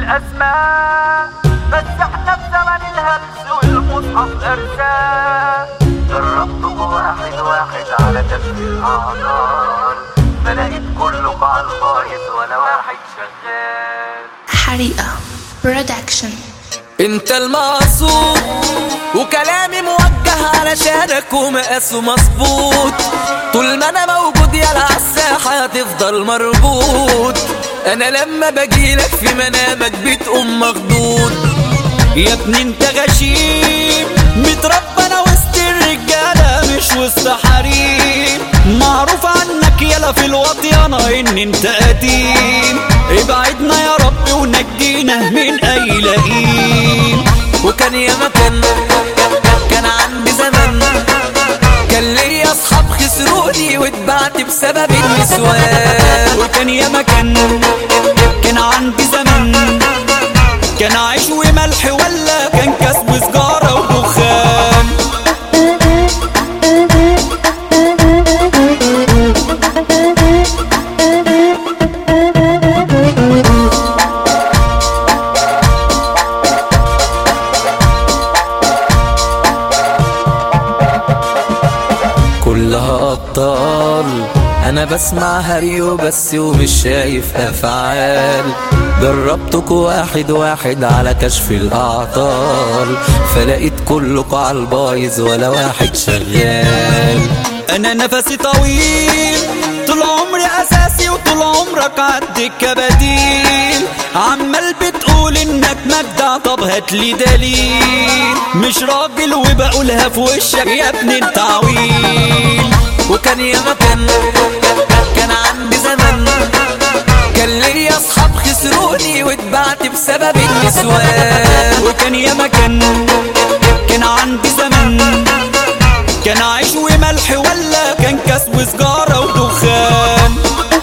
بالأسماء بس احنا في زمن الهلس والمصحف أرزاق جربت واحد واحد على كف الأعذار ما لقيت كله قاع البايظ ولا واحد شغال حريقة برودكشن انت المقصود وكلامي موجه علشانك ومقاسه مظبوط طول ما انا موجود يلا عالساحة هتفضل مربوط انا لما بجيلك في منامك بتقوم مخضوض يا ابني انت غشيم متربى وسط الرجالة مش وسط حريم معروف عنك يلا في الوطيانة ان انت قديم ابعدنا يا رب ونجينا من اي لئيم وكان يا مكان كان عندي زمان كان ليا اصحاب خسروني واتبعت بسبب النسوان وكان يا مكان كان عندي زمان كان عيش وملح ولا كان كاس وسجارة ودخان كلها أبطال أنا بسمع هريو بس ومش شايف أفعال جربتك واحد واحد على كشف الأعطال فلقيت كلكوا على البايظ ولا واحد شغال أنا نفسي طويل طول عمري أساسي وطول عمرك عندك كبديل عمال بتقول إنك مجدع طب هاتلي دليل مش راجل وبقولها في وشك يا ابن التعويل وكان يا مكان كان عندي زمان كان ليا اصحاب خسروني واتبعت بسبب النسوان وكان يا مكان كان عندي زمان كان عيش وملح ولا كان كاس وسجارة ودخان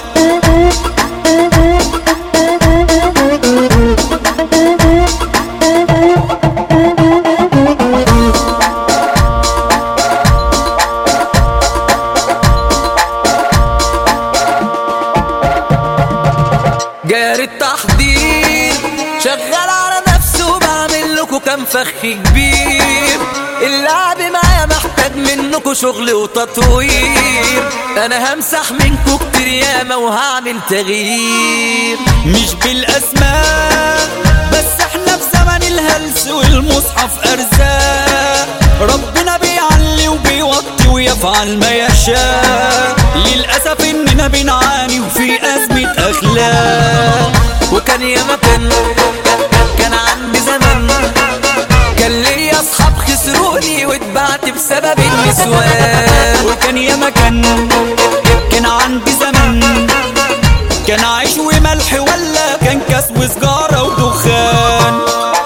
جاري التحضير شغال على نفسه وبعمل لكم كام فخ كبير اللعب معايا محتاج منكم شغل وتطوير انا همسح منكم كتير ياما وهعمل تغيير مش بالاسماء بس احنا في زمن الهلس والمصحف ارزاق ربنا بيعلي وبيوطي ويفعل ما يشاء للاسف اننا بنعاني وفي ازمه اخلاق وكان يا مكان كان عندي زمان كان ليا اصحاب خسروني واتبعت بسبب النسوان وكان يا مكان كان عندي زمان كان عيش وملح ولا كان كاس وسجارة ودخان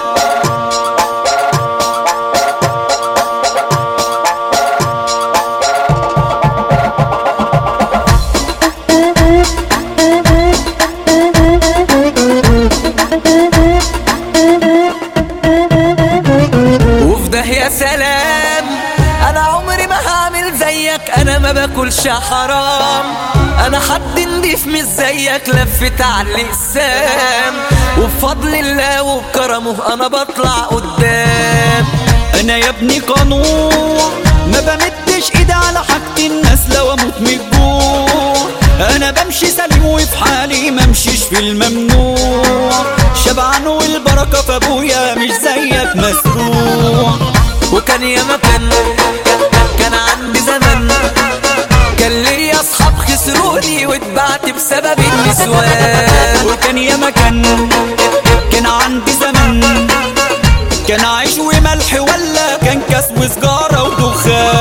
وفي ده يا سلام انا عمري ما هعمل زيك انا ما باكلش حرام انا حد نضيف مش زيك لفت على الاقسام وبفضل الله وبكرمه انا بطلع قدام انا يا ابني قانون ما بمدش ايدي على حاجة الناس لو اموت من الجوع انا بمشي سليم وفي حالي ما امشيش في الممنوع شبعان والبركة في ابويا مش زيك مسروع وكان يا مكان كان عندي زمان كان ليا اصحاب خسروني واتبعت بسبب النسوان وكان يا مكان كان عندي زمان كان عيش وملح ولا كان كاس وسجارة ودخان